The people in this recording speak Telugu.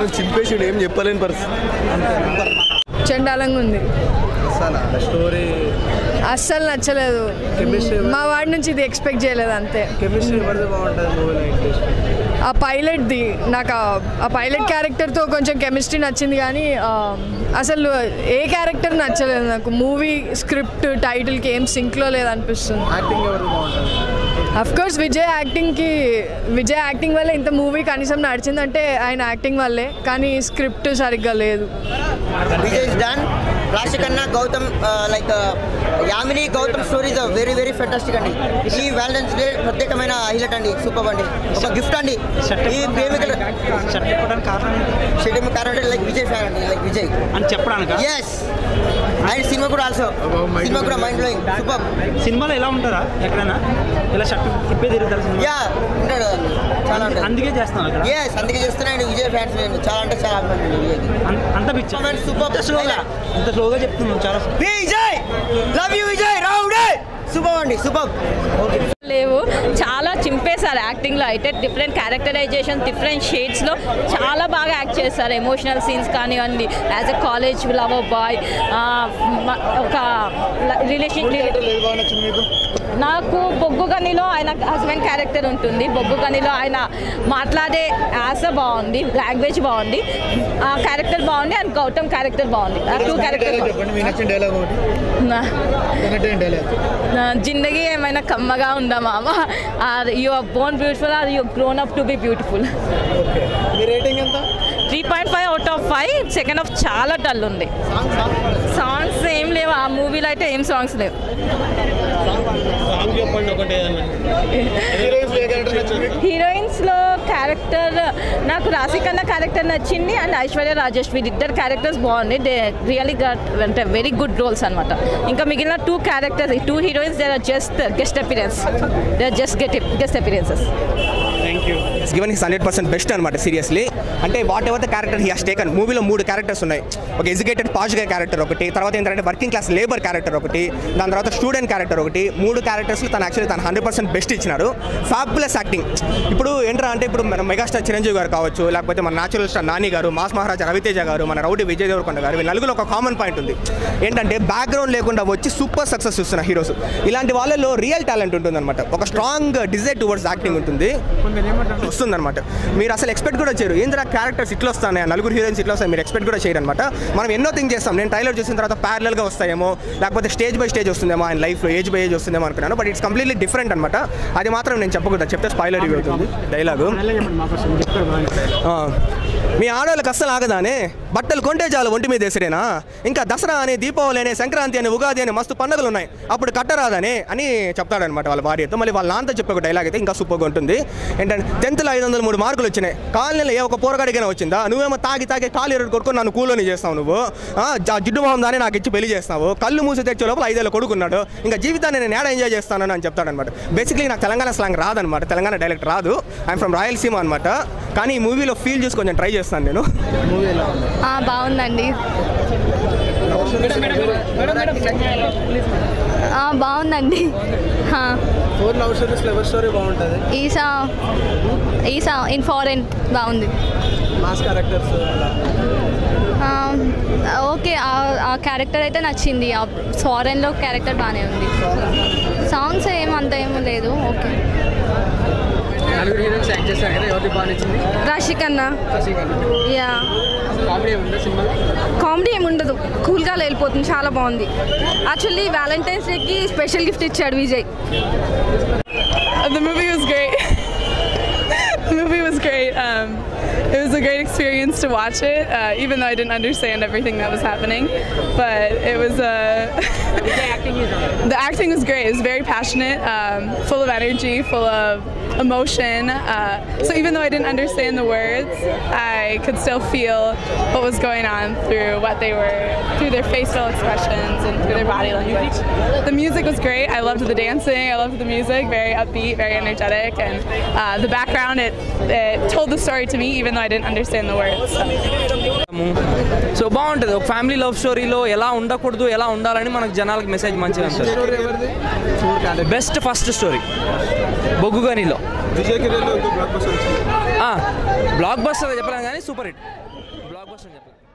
మొత్తం చింపేసి ఏం చెప్పలేని పరిస్థితి చండాలంగా ఉంది స్టోరీ అస్సలు నచ్చలేదు Chemistry మా వాడి నుంచి ఇది ఎక్స్పెక్ట్ చేయలేదు అంతే కెమిస్ట్రీ పడితే బాగుంటుంది మూవీలో ఇంట్రెస్ట్ ఆ పైలట్ది నాకు ఆ- ఆ పైలట్ క్యారెక్టర్తో కొంచెం కెమిస్ట్రీ నచ్చింది కానీ ఆ, అసలు ఏ క్యారెక్టర్ నచ్చలేదు నాకు మూవీ స్క్రిప్ట్ టైటిల్కి ఏం సింక్లో లేదనిపిస్తుంది యాక్టింగ్ ఎవరిది బాగుంటుంది అఫ్ కోర్స్ విజయ్ యాక్టింగ్కి విజయ్ యాక్టింగ్ వల్లే ఇంత మూవీ కనీసం నడిచిందంటే ఆయన యాక్టింగ్ వల్లే కానీ స్క్రిప్ట్ సరిగ్గా లేదు Vijay is done Raashi Khanna Gautham like Yamini Gautham stories very very fantastic అండి ఈ వ్యాలంటైన్స్ డే ప్రత్యేకమైన హైలైట్ అండి సూపర్ అండి ఒక గిఫ్ట్ అండి ఈ ప్రేమికులు షెడ్యూల్ కారణం అంటే లైక్ విజయ్ ఫ్యాన్ అండి లైక్ విజయ్ అని చెప్పడానికి ఎస్ అండ్ సినిమా కూడా ఆల్సో సినిమా కూడా మైండ్ బ్లోయింగ్ సూపర్ సినిమాలో ఎలా ఉంటారా ఎక్కడైనా ఇలా షర్ట్ ఇప్పే తిరుగుతారు సినిమా యా ఉంటాడు చాలా ఉంటుంది అందుకే చేస్తున్నాను ఇక్కడ ఎస్ అందుకే చేస్తున్నాను విజయ్ ఫ్యాన్స్ నేను చాలా అంటే చాలా అభిమానం అండి విజయ్కి అం- అంత పిచ్చి Performance super. ఇంత స్లోగా ఇంత స్లోగా చెప్తున్నాను చాలా Vijay love you Vijay rowdy super అండి సూపర్ లేవు చాలా చింపేశారు యాక్టింగ్లో అయితే డిఫరెంట్ క్యారెక్టరైజేషన్ డిఫరెంట్ షేడ్స్లో చాలా బాగా యాక్ట్ చేస్తారు ఎమోషనల్ సీన్స్ కానివ్వండి as a college lover boy ఒక రిలేషన్ నాకు బొగ్గు గనిలో ఆయన హస్బెండ్ క్యారెక్టర్ ఉంటుంది బొగ్గు గనిలో ఆయన మాట్లాడే యాస బాగుంది లాంగ్వేజ్ బాగుంది ఆ క్యారెక్టర్ బాగుంది అండ్ గౌతమ్ క్యారెక్టర్ బాగుంది ఆ టూ క్యారెక్టర్ చెప్పండి మీ నచ్చిన డైలాగ్ ఒకటి డైలాగ్ నా జిందగీ ఏమైనా కమ్మగా ఉందా మామ you are born beautiful are you grown up to be beautiful okay మీ రేటింగ్ ఎంత three point five out of five second half చాలా డల్ ఉంది సాంగ్స్ ఏం లేవు ఆ మూవీలో అయితే ఏం సాంగ్స్ లేవు హీరోయిన్స్ ఏ క్యారెక్టర్ నచ్చింది హీరోయిన్స్లో క్యారెక్టర్ నాకు రాశి కన్నా క్యారెక్టర్ నచ్చింది అండ్ ఐశ్వర్య రాజేష్ వీరిద్దరు క్యారెక్టర్స్ బాగుంది దే రియలీ గట్ అంటే వెరీ గుడ్ రోల్స్ అనమాట ఇంకా మిగిలిన two characters two heroines they are just guest appearance they are just get guest appearances given his hundred percent best అనమాట సీరియస్లీ అంటే whatever the character he has taken మూవీలో మూడు క్యారెక్టర్స్ ఉన్నాయి ఒక ఎడ్యుకేటెడ్ పాజిగా క్యారెక్టర్ ఒకటి తర్వాత ఏంటంటే వర్కింగ్ క్లాస్ లేబర్ క్యారెక్టర్ ఒకటి దాని తర్వాత స్టూడెంట్ క్యారెక్టర్ ఒకటి మూడు క్యారెక్టర్స్లో తను యాక్చువల్లీ తను హండ్రెడ్ పర్సెంట్ బెస్ట్ ఇచ్చినారు ఫ్యాబులస్ యాక్టింగ్ ఇప్పుడు ఏంట్రా అంటే ఇప్పుడు మన మెగాస్టార్ చిరంజీవి గారు కావచ్చు లేకపోతే మన న్యాచురల్ స్టార్ నాని గారు మాస్ మహారాజా రవితేజ గారు మన రౌడీ విజయ్ దేవరకొండ గారు వీళ్ళ నలుగురు ఒక కామన్ పాయింట్ ఉంది ఏంటంటే బ్యాక్గ్రౌండ్ లేకుండా వచ్చి సూపర్ సక్సెస్ ఇస్తున్న హీరోస్ ఇలాంటి వాళ్ళలో రియల్ టాలెంట్ ఉంటుందన్నమాట ఒక స్ట్రాంగ్ డిజైర్ టువర్డ్స్ యాక్టింగ్ ఉంటుంది వస్తుందన్నమాట మీరు అసలు ఎక్స్పెక్ట్ కూడా చేయరు ఏంద్రా క్యారెక్టర్స్ ఇట్లా వస్తాయి నలుగురు హీరోయిన్స్ ఇట్లా వస్తాయి మీరు ఎక్స్పెక్ట్ కూడా చేయరు అనమాట మనం ఎన్నో థింక్ చేస్తాం నేను ట్రైలర్ చూసిన తర్వాత ప్యారలల్గా వస్తాయేమో లేకపోతే స్టేజ్ బై స్టేజ్ వస్తుందేమో ఆయన లైఫ్లో ఏజ్ బై ఏజ్ వస్తుందేమో అనుకున్నాను బట్ ఇట్స్ కంప్లీట్లీ డిఫరెంట్ అనమాట అది మాత్రం నేను చెప్పకూడదు చెప్తే స్పాయిలర్ రివ్యూ అవుతుంది డైలాగు మీ ఆడవాళ్ళకి అస్సలు ఆగదానే బట్టలు కొంటే చాలు ఒంటి మీద వేసిరేనా ఇంకా దసరా అని దీపావళి అని సంక్రాంతి అని ఉగాది అని మస్తు పండుగలు ఉన్నాయి అప్పుడు కట్టరాదని అని చెప్తాడనమాట వాళ్ళ భార్యతో మళ్ళీ వాళ్ళ నాన్నతో చెప్పే ఒక డైలాగ్ అయితే ఇంకా సూపర్గా ఉంటుంది ఏంటంటే టెన్త్లో ఐదు వందల మూడు మార్కులు వచ్చినాయి కాలనీలో ఏ ఒక పోరగాడికైనా వచ్చిందా నువ్వేమో తాగి తాగి కాలు ఎరడు కొడుకొని నన్ను కూలోని చేస్తావు నువ్వు ఆ, జా- జిడ్డు మొహం దాన్ని నాకు ఇచ్చి పెళ్లి చేస్తావు కళ్ళు మూసి తెచ్చే లోపల ఐదేళ్ళు కొడుకున్నాడు ఇంకా జీవితాన్ని నేను ఏడ ఎంజాయ్ చేస్తానని అని చెప్తాడనమాట బేసిక్లీ నాకు తెలంగాణ స్లాంగ్ రాదనమాట తెలంగాణ డైలెక్ట్ రాదు ఐఎమ్ ఫ్రమ్ రాయలసీమ అనమాట కానీ ఈ మూవీలో ఫీల్ చూసి కొంచెం ట్రై చేస్తాను నేను బాగుందండి ఆ, బాగుందండి హా. Four love stories lover story బాగుంటుంది ఈసా ఈసా ఇన్ ఫారెన్ బాగుంది మాస్ క్యారెక్టర్స్ అలా ఆ, ఓకే ఆ- ఆ క్యారెక్టర్ అయితే నచ్చింది ఆ ఫారెన్లో క్యారెక్టర్ బాగానే ఉంది సాంగ్స్ ఏం అంత ఏమో లేదు ఓకే నలుగురు హీరోయిన్స్ యాక్ట్ చేశారు కదా ఎవరికి బాగా నచ్చింది రాశికన్నా యా కామెడీ ఉందా సినిమా కామెడీ ఏమి ఉండదు కూల్గా వెళ్ళిపోతుంది చాలా బాగుంది యాక్చువల్లీ వ్యాలంటైన్స్ డేకి స్పెషల్ గిఫ్ట్ ఇచ్చాడు Vijay The movie was great. the movie was great. Um, it was a great experience to watch it, uh, even though I didn't understand everything that was happening. But it was uh, the acting was great. It was very passionate, um, full of energy, full of emotion. Uh, so even though I didn't understand the words, I could still feel what was going on through what they were, through their facial expressions and through their body language. The music was great. I loved the dancing. I loved the music. Very upbeat, very energetic, and uh, the background. It it told the story to me, even though I didn't didn't understand the words. So. So బాగుంటుంది ఒక ఫ్యామిలీ లవ్ స్టోరీలో ఎలా ఉండకూడదు ఎలా ఉండాలని మనకు జనాలకు మెసేజ్ మంచిగా ఉంటుంది బెస్ట్ ఫస్ట్ స్టోరీ బొగ్గుగనిలో బ్లాక్ బస్టర్ చెప్పలేను కానీ సూపర్ హిట్ బ్లాక్ బస్టర్ చెప్పలేను